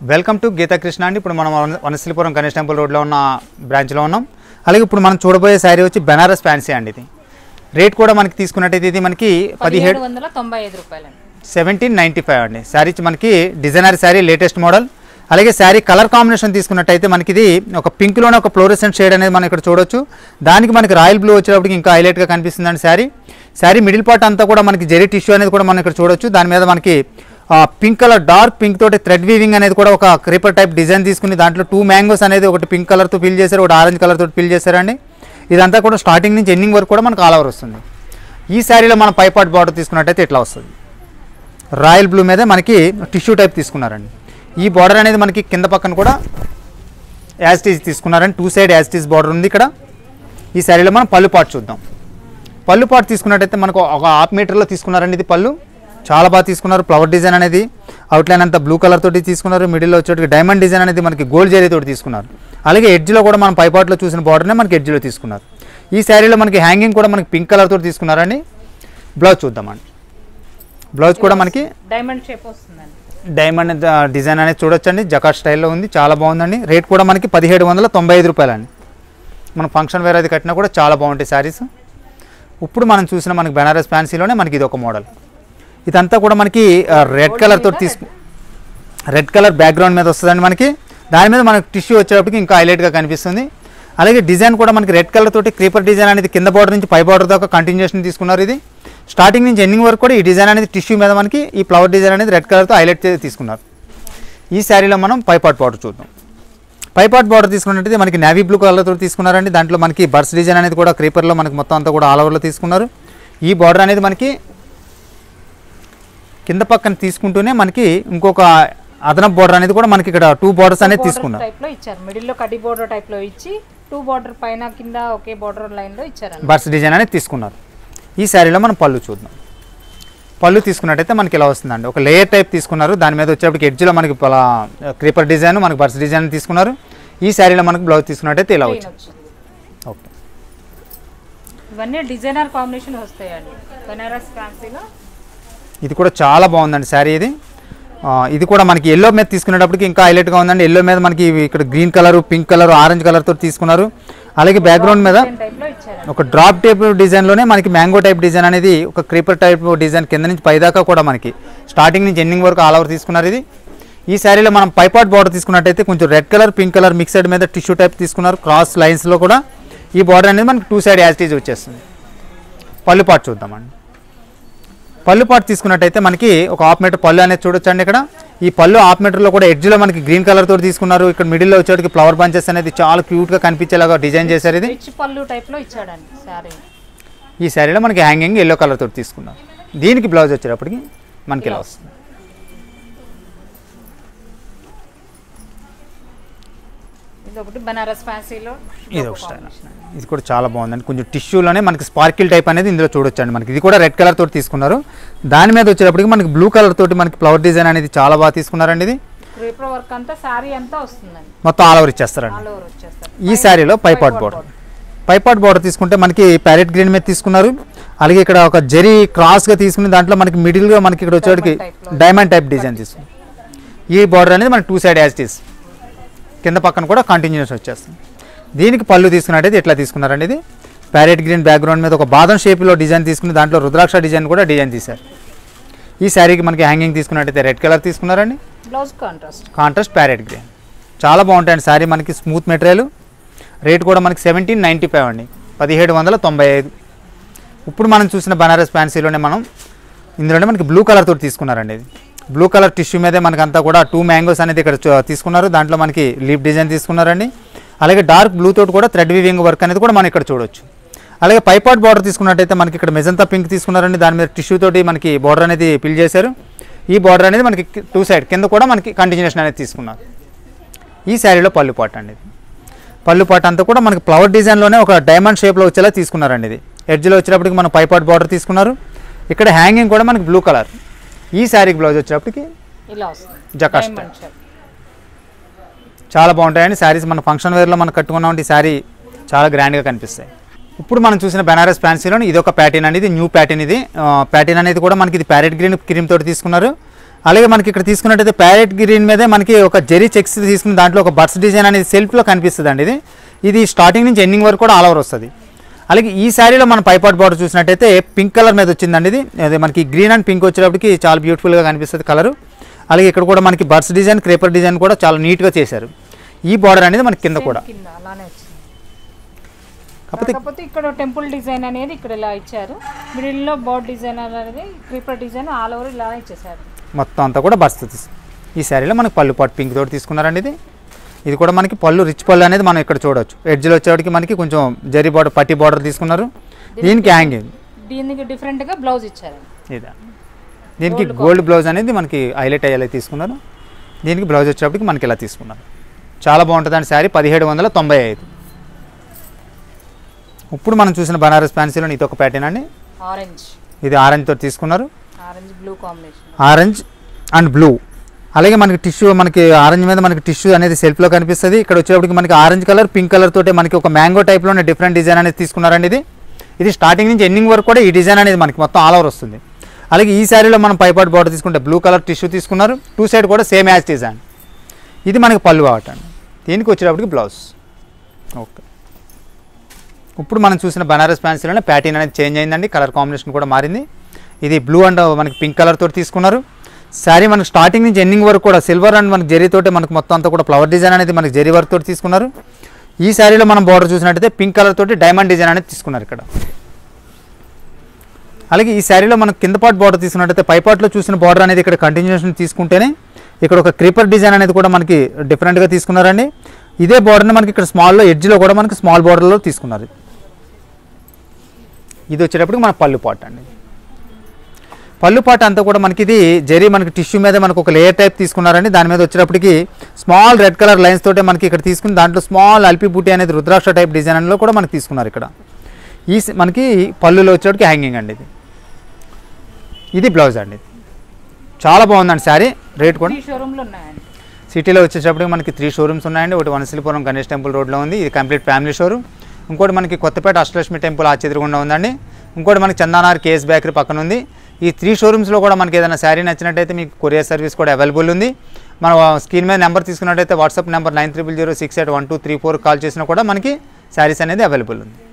Welcome to Gita Krishna అండి ఇప్పుడు మనం వన- వనస్థలిపురం గణేష్ టెంపుల్ రోడ్లో ఉన్న బ్రాంచ్లో ఉన్నాం అలాగే ఇప్పుడు మనం చూడబోయే శారీ వచ్చి బెనారస్ ఫ్యాన్సీ అండి ఇది రేట్ కూడా మనకి తీసుకున్నట్టయితే ఇది మనకి పదిహేడు పదిహేడు వందల తొంభై ఐదు రూపాయలండి సెవెంటీన్ నైంటీ ఫైవ్ అండి శారీ వచ్చి మనకి డిజైనర్ శారీ లేటెస్ట్ మోడల్ అలాగే శారీ కలర్ కాంబినేషన్ తీసుకున్నట్టయితే మనకి ఇది ఒక పింక్లోనే ఒక ఫ్లోరెసెంట్ షేడ్ అనేది మనం ఇక్కడ చూడొచ్చు దానికి మనకి రాయల్ బ్లూ వచ్చేటప్పటికి ఇంకా హైలైట్గా కనిపిస్తుందండి శారీ శారీ మిడిల్ పార్ట్ అంతా కూడా మనకి జెరీ టిష్యూ అనేది కూడా మనం ఇక్కడ చూడొచ్చు దాని మీద మనకి పింక్ కలర్ డార్క్ పింక్ తోటి థ్రెడ్ వీవింగ్ అనేది కూడా ఒక క్రీపర్ టైప్ డిజైన్ తీసుకుని దాంట్లో టూ మ్యాంగోస్ అనేది ఒకటి పింక్ కలర్తో ఫిల్ చేశారు ఒకటి ఆరెంజ్ కలర్ తోటి ఫిల్ చేశారండి ఇదంతా కూడా స్టార్టింగ్ నుంచి ఎండింగ్ వరకు కూడా మనకు ఆల్ ఓవర్ వస్తుంది ఈ శారీలో మనం పైపాట్ బార్డర్ తీసుకున్నట్టయితే ఇట్లా వస్తుంది రాయల్ బ్లూ మీద మనకి టిష్యూ టైప్ తీసుకున్నారండి ఈ బార్డర్ అనేది మనకి కింద పక్కన కూడా యాస్టీజ్ తీసుకున్నారండి టూ సైడ్ యాస్టీజ్ బార్డర్ ఉంది ఇక్కడ ఈ శారీలో మనం పళ్ళు పాటు చూద్దాం పళ్ళు పాటు తీసుకున్నట్టయితే మనకు ఒక హాఫ్ మీటర్లో తీసుకున్నారండి ఇది పళ్ళు చాలా బాగా తీసుకున్నారు ఫ్లవర్ డిజైన్ అనేది అవుట్లైన్ అంతా బ్లూ కలర్ తోటి తీసుకున్నారు మిడిల్లో వచ్చేటికి డైమండ్ డిజైన్ అనేది మనకి గోల్డ్ జరీ తోటి తీసుకున్నారు అలాగే ఎడ్జ్లో కూడా మనం పైపాట్లో చూసిన బార్డర్నే మనకి ఎడ్జ్లో తీసుకున్నారు ఈ శారీలో మనకి హ్యాంగింగ్ కూడా మనకి పింక్ కలర్ తోటి తీసుకున్నారండి బ్లౌజ్ చూద్దామండి బ్లౌజ్ కూడా మనకి డైమండ్ షేప్ వస్తుందండి డైమండ్ ద- డిజైన్ అనేది చూడొచ్చండి జకాట్ స్టైల్లో ఉంది చాలా బాగుందండి రేట్ కూడా మనకి పదిహేడు వందల తొంభై ఐదు రూపాయలండి మన ఫంక్షన్ వేర్ అది కట్టినా కూడా చాలా బాగుంటాయి శారీస్ ఇప్పుడు మనం చూసిన మనకి బెనారస్ ఫ్యాన్సీలోనే మనకి ఇది ఒక మోడల్ ఇదంతా కూడా మనకి రెడ్ కలర్ తోటి తీసుకు రెడ్ కలర్ బ్యాక్గ్రౌండ్ మీద వస్తుందండి మనకి దాని మీద మనకి టిష్యూ వచ్చేటప్పటికి ఇంకా హైలైట్గా కనిపిస్తుంది అలాగే డిజైన్ కూడా మనకి రెడ్ కలర్ తోటి క్రీపర్ డిజైన్ అనేది కింద బార్డర్ నుంచి పై బార్డర్ దాకా కంటిన్యూషన్ తీసుకున్నారు ఇది స్టార్టింగ్ నుంచి ఎండింగ్ వరకు కూడా ఈ డిజైన్ అనేది టిష్యూ మీద మనకి ఈ ఫ్లవర్ డిజైన్ అనేది రెడ్ కలర్తో హైలైట్ చేసి తీసుకున్నారు ఈ శారీలో మనం పైపాట్ బార్డర్ చూద్దాం పైపాట్ బార్డర్ తీసుకున్నట్టయితే మనకి నేవీ బ్లూ కలర్తో తీసుకున్నారండి దాంట్లో మనకి బర్స్ డిజైన్ అనేది కూడా క్రీపర్లో మనకి మొత్తం అంతా కూడా ఆల్ ఓవర్లో తీసుకున్నారు ఈ బార్డర్ అనేది మనకి కింద పక్కన తీసుకుంటూనే మనకి ఇంకొక అదనపు బార్డర్ అనేది కూడా మనకి ఇక్కడ టూ బార్డర్స్ అనేది తీసుకున్నారు టైప్ లో ఇచ్చారు మిడిల్ లో కడ్డీ బోర్డర్ టైప్ లో ఇచ్చి టూ బార్డర్ పైన కింద ఒకే బార్డర్ లైన్ లో ఇచ్చారండి బర్స్ డిజైన్ అనేది తీసుకున్నారు ఈ శారీలో మనం పళ్ళు చూద్దాం పళ్ళు తీసుకున్నట్టయితే మనకి ఇలా వస్తుందండి ఒక లేయర్ టైప్ తీసుకున్నారు దాని మీద వచ్చేప్పటికి ఎడ్జ్లో మనకి పలా క్రీపర్ డిజైన్ మనకి బర్స్ డిజైన్ తీసుకున్నారు ఈ శారీలో మనకి బ్లౌజ్ తీసుకున్నట్టయితే ఇలా Plain వచ్చింది వచ్చింది ఓకే ఇవన్నీ డిజైనర్ కాంబినేషన్ వస్తాయండి బనారస్ ఫ్యాన్సీలో ఇది కూడా చాలా బాగుందండి శారీ ఇది ఆ, ఇది కూడా మనకి ఎల్లో మీద తీసుకునేటప్పటికి ఇంకా హైలైట్గా ఉందండి ఎల్లో మీద మనకి ఇవి ఇక్కడ green colour pink colour orange కలర్తో తీసుకున్నారు అలాగే బ్యాక్గ్రౌండ్ మీద టైప్ లో ఇచ్చారండి ఒక డ్రాప్ టైప్ డిజైన్లోనే మనకి మ్యాంగో టైప్ డిజైన్ అనేది ఒక క్రీపర్ టైప్ డిజైన్ కింద నుంచి పైదాకా కూడా మనకి స్టార్టింగ్ నుంచి ఎండింగ్ వరకు ఆల్ ఓవర్ తీసుకున్నారు ఇది ఈ శారీలో మనం పైపాట్ బార్డర్ తీసుకున్నట్టయితే కొంచెం red colour pink colour mixed మీద టిష్యూ టైప్ తీసుకున్నారు క్రాస్ లైన్స్లో కూడా ఈ బార్డర్ అనేది మనకి టూ సైడ్ యాజిటీజ్ వచ్చేస్తుంది పళ్ళు పాటు చూద్దామండి పళ్ళు పాటు తీసుకున్నట్టయితే మనకి ఒక హాఫ్ మీటర్ పళ్ళు అనేది చూడొచ్చండి ఇక్కడ ఈ పళ్ళు హాఫ్ మీటర్లో కూడా ఎడ్జ్లో మనకి గ్రీన్ కలర్ తోటి తీసుకున్నారు ఇక్కడ మిడిల్లో వచ్చేటికి ఫ్లవర్ బంచెస్ అనేది చాలా క్యూట్గా కనిపించేలాగా డిజైన్ చేశారు ఇది రిచ్ పళ్ళు టైప్ లో ఇచ్చాడండి సారీ ఈ శారీలో మనకి హ్యాంగింగ్ ఎల్లో కలర్ తోటి తీసుకున్నాం దీనికి బ్లౌజ్ వచ్చేటప్పటికి మనకి ఇలా వస్తుంది ఇది ఒకటి బనారస్ ఫ్యాన్సీలో ఇది ఒక స్టైల్ ఇది కూడా చాలా బాగుందండి కొంచెం టిష్యూలోనే మనకి స్పార్కిల్ టైప్ అనేది ఇందులో చూడొచ్చండి మనకి ఇది కూడా రెడ్ కలర్ తోటి తీసుకున్నారు దాని మీద వచ్చేటప్పటికి మనకి బ్లూ కలర్ తోటి మనకి ఫ్లవర్ డిజైన్ అనేది చాలా బాగా తీసుకున్నారండి ఇది క్రీపర్ వర్క్ అంతా సారీ అంతా వస్తుందండి మొత్తం ఆల్ ఓవర్ ఇచ్చేస్తారండి ఆల్ ఓవర్ వచ్చేస్తారు ఈ శారీలో పైపాట్ బోర్డర్ పైపాట్ బోర్డర్ తీసుకుంటే మనకి ప్యారెట్ గ్రీన్ మీద తీసుకున్నారు అలాగే ఇక్కడ ఒక జెరీ క్రాస్గా తీసుకుని దాంట్లో మనకి మిడిల్గా మనకి ఇక్కడ వచ్చేటికి Diamond type లో. డైమండ్ టైప్ డిజైన్ తీసుకుని ఈ బార్డర్ అనేది మనకి టూ సైడ్ యాజ్ తీస్ కింద పక్కన కూడా కంటిన్యూస్ వచ్చేస్తుంది దీనికి పళ్ళు తీసుకున్నట్టయితే ఇట్లా తీసుకున్నారండి ఇది ప్యారెట్ గ్రీన్ బ్యాక్గ్రౌండ్ మీద ఒక బాదం షేప్లో డిజైన్ తీసుకుని దాంట్లో రుద్రాక్ష డిజైన్ కూడా డిజైన్ తీశారు ఈ శారీకి మనకి హ్యాంగింగ్ తీసుకున్నట్టయితే రెడ్ కలర్ తీసుకున్నారండి blouse contrast contrast parrot green చాలా బాగుంటాయండి శారీ మనకి స్మూత్ మెటీరియల్ రేట్ కూడా మనకి సెవెంటీన్ నైంటీ ఫైవ్ అండి పదిహేడు వందల తొంభై ఐదు ఇప్పుడు మనం చూసిన బనారస్ ఫ్యాన్సీలోనే మనం ఇందులోనే మనకి బ్లూ కలర్ తోటి తీసుకున్నారండి ఇది బ్లూ కలర్ టిష్యూ మీదే మనకి అంతా కూడా టూ మ్యాంగోస్ అనేది ఇక్కడ చూ- తీసుకున్నారు దాంట్లో మనకి లీప్ డిజైన్ తీసుకున్నారండి అలాగే డార్క్ బ్లూ తోటి కూడా థ్రెడ్ వీవింగ్ వర్క్ అనేది కూడా మనం ఇక్కడ చూడొచ్చు అలాగే పైపాట్ బార్డర్ తీసుకున్నట్టయితే మనకి ఇక్కడ మెజంతా పింక్ తీసుకున్నారండి దాని మీద టిష్యూ తోటి మనకి బార్డర్ అనేది ఫిల్ చేశారు ఈ బార్డర్ అనేది మనకి టూ సైడ్ కింద కూడా మనకి కంటిన్యూషన్ అనేది తీసుకున్నారు ఈ శారీలో పళ్ళు పాట అండి ఇది పళ్ళు పాట అంతా కూడా మనకి ఫ్లవర్ డిజైన్లోనే ఒక డైమండ్ షేప్లో వచ్చేలా తీసుకున్నారండి ఇది ఎడ్జ్లో వచ్చేటప్పటికి మనం పైపాట్ బార్డర్ తీసుకున్నారు ఇక్కడ హ్యాంగింగ్ కూడా మనకి బ్లూ కలర్ ఈ శారీకి బ్లౌజ్ వచ్చేటప్పటికి ఇలా వస్తుంది జకాస్ట్ డైమండ్ షేప్ చాలా బాగుంటాయండి శారీస్ మన ఫంక్షన్ వేర్లో మనం కట్టుకున్నామంటే ఈ శారీ చాలా గ్రాండ్గా కనిపిస్తాయి ఇప్పుడు మనం చూసిన బెనారస్ ఫ్యాన్సీలో ఇది ఒక ప్యాటర్న్ అనేది న్యూ ప్యాటర్న్ ఇది ప్యాటర్న్ అనేది కూడా మనకి ఇది ప్యారెట్ గ్రీన్ క్రీమ్ తోటి తీసుకున్నారు అలాగే మనకి ఇక్కడ తీసుకున్నట్టయితే ప్యారెట్ గ్రీన్ మీదే మనకి ఒక జెరీ చెక్స్ తీసుకున్న దాంట్లో ఒక బర్డ్స్ డిజైన్ అనేది సెల్ఫ్లో కనిపిస్తుంది అండి ఇది ఇది స్టార్టింగ్ నుంచి ఎండింగ్ వరకు కూడా ఆల్ ఓవర్ వస్తుంది అలాగే ఈ శారీలో మనం పైపాట్ బార్డర్ చూసినట్టయితే పింక్ కలర్ మీద వచ్చిందండి ఇది అదే మనకి గ్రీన్ అండ్ పింక్ వచ్చేటప్పటికి చాలా బ్యూటిఫుల్గా కనిపిస్తుంది కలరు అలాగే ఇక్కడ కూడా మనకి బర్డ్స్ డిజైన్ క్రేపర్ డిజైన్ కూడా చాలా నీట్గా చేశారు ఈ బార్డర్ అనేది మనకి కింద కూడా కింద అలానే వచ్చింది కాకపోతే కాకపోతే ఇక్కడ టెంపుల్ డిజైన్ అనేది ఇక్కడ ఇలా ఇచ్చారు మిడిల్ లో బోర్డ్ డిజైన్ అనేది క్రీపర్ డిజైన్ ఆల్ ఓవర్ ఇలా ఇచ్చేసారు మొత్తం అంతా కూడా బర్డ్స్ ఈ శారీలో మనకి పళ్ళు పాటు పింక్ తోటి తీసుకున్నారండి ఇది ఇది కూడా మనకి పళ్ళు రిచ్ పళ్ళు అనేది మనం ఇక్కడ చూడొచ్చు ఎడ్జ్లో వచ్చేవాడికి మనకి కొంచెం జరీ బార్డర్ పట్టి బార్డర్ తీసుకున్నారు దీనికి హ్యాంగింగ్ దీనికి డిఫరెంట్ గా బ్లౌజ్ ఇచ్చారు ఇదా దీనికి గోల్డ్ బ్లౌజ్ అనేది మనకి హైలైట్ అయ్యేలా తీసుకున్నారు దీనికి బ్లౌజ్ వచ్చేటప్పటికి మనకి ఇలా తీసుకున్నారు చాలా బాగుంటుందండి శారీ పదిహేడు వందల తొంభై ఐదు ఇప్పుడు మనం చూసిన బనారస్ ఫ్యాన్సీలో ఇది ఒక ప్యాటర్న్ అండి ఆరెంజ్ ఇది ఆరెంజ్ తోటి తీసుకున్నారు orange blue combination orange and blue అలాగే మనకి టిష్యూ మనకి ఆరెంజ్ మీద మనకి టిష్యూ అనేది సెల్ఫ్లో కనిపిస్తుంది ఇక్కడ వచ్చేటప్పటికి మనకి ఆరెంజ్ కలర్ పింక్ కలర్ తోటే మనకి ఒక మ్యాంగో టైప్లోనే డిఫరెంట్ డిజైన్ అనేది తీసుకున్నారండి ఇది ఇది స్టార్టింగ్ నుంచి ఎండింగ్ వరకు కూడా ఈ డిజైన్ అనేది మనకి మొత్తం ఆల్ ఓవర్ వస్తుంది అలాగే ఈ శారీలో మనం పైపాట్ బార్డర్ తీసుకుంటే బ్లూ కలర్ టిష్యూ తీసుకున్నారు టూ సైడ్ కూడా సేమ్ యాజ్ డిజైన్ ఇది మనకి పళ్ళు కావటండి దీనికి వచ్చేటప్పటికి బ్లౌజ్ ఓకే ఇప్పుడు మనం చూసిన బనారస్ ఫ్యాన్సీలోనే ప్యాటర్న్ అనేది చేంజ్ అయిందండి కలర్ కాంబినేషన్ కూడా మారింది ఇది బ్లూ అండ్ మనకి పింక్ కలర్ తోటి తీసుకున్నారు శారీ మనకి స్టార్టింగ్ నుంచి ఎండింగ్ వరకు కూడా సిల్వర్ అండ్ మనకి జరీ తోటి మనకి మొత్తం అంతా కూడా ఫ్లవర్ డిజైన్ అనేది మనకి జరీ వర్క్ తోటి తీసుకున్నారు ఈ శారీలో మనం బార్డర్ చూసినట్టయితే పింక్ కలర్ తోటి డైమండ్ డిజైన్ అనేది తీసుకున్నారు ఇక్కడ అలాగే ఈ శారీలో మనం కింద పార్ట్ బార్డర్ తీసుకున్నట్టయితే పై పార్ట్లో చూసిన బార్డర్ అనేది ఇక్కడ కంటిన్యూషన్ తీసుకుంటేనే ఇక్కడ ఒక క్రీపర్ డిజైన్ అనేది కూడా మనకి డిఫరెంట్గా తీసుకున్నారండి ఇదే బార్డర్ని మనకి ఇక్కడ స్మాల్లో ఎడ్జ్లో కూడా మనకి స్మాల్ బార్డర్లో తీసుకున్నారు ఇది వచ్చేటప్పటికి మన పళ్ళు పాట్ అండి పళ్ళు పాట అంతా కూడా మనకి ఇది జరీ మనకి టిష్యూ మీద మనకు ఒక లేయర్ టైప్ తీసుకున్నారండి దాని మీద వచ్చేటప్పటికి స్మాల్ రెడ్ కలర్ లైన్స్ తోటే మనకి ఇక్కడ తీసుకుని దాంట్లో స్మాల్ అల్పి బూటీ అనేది రుద్రాక్ష టైప్ డిజైన్లో కూడా మనకి తీసుకున్నారు ఇక్కడ ఈ స- మనకి పళ్ళులో వచ్చేటప్పటికి హ్యాంగింగ్ అండి ఇది ఇది బ్లౌజ్ అండి చాలా బాగుందండి శారీ రేట్ కూడా ఈ షోరూమ్ లో ఉన్నాయండి సిటీలో వచ్చేటప్పటికి మనకి త్రీ షోరూమ్స్ ఉన్నాయండి ఒకటి వనశిలిపురం గణేష్ టెంపుల్ రోడ్లో ఉంది ఇది కంప్లీట్ ఫ్యామిలీ షోరూమ్ ఇంకోటి మనకి కొత్తపేట అష్టలక్ష్మి టెంపుల్ ఆ చెదురుగుండా ఉందండి ఇంకోటి మనకి చందానార్ కేఎస్ బేకరీ పక్కన ఉంది ఈ త్రీ షోరూమ్స్లో కూడా మనకి ఏదైనా శారీ నచ్చినట్టయితే మీకు కొరియర్ సర్వీస్ కూడా అవైలబుల్ ఉంది మన స్క్రీన్ మీద నెంబర్ తీసుకున్నట్టయితే WhatsApp number nine triple zero six eight one two three four call చేసినా కూడా మనకి శారీస్ అనేది అవైలబుల్ ఉంది